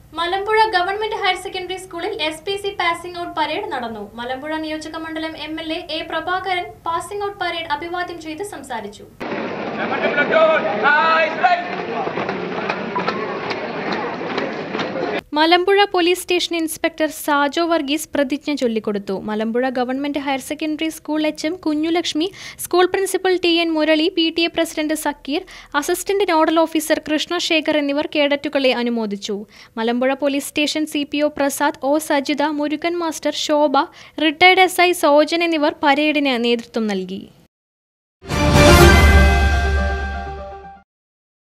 Malampuzha government higher secondary സ്കൂളിൽ S P C passing out parade നടന്നു മലമ്പുഴ നിയോജക മണ്ഡലം M L A A Prabhakaran passing out parade അഭിവാദ്യം ചെയ്ത് സംസാരിച്ചു Lemon to platoon. Nice right. Malampuzha police station inspector Sajo Varghese പ്രതിജ്ഞ ചൊല്ലിക്കൊടുത്തു Malampuzha government higher secondary school H M Kunhilakshmi school principal T N Murali P T A president Sakkeer assistant nodal officer Krishnasekhar എന്നിവർ കേഡറ്റുകളെ അനുമോദിച്ചു Malampuzha police station C P O Prasad O Sajitha Murugan master Shobha retired S I Sojan എന്നിവർ പരേഡിന് നേതൃത്വം നൽകി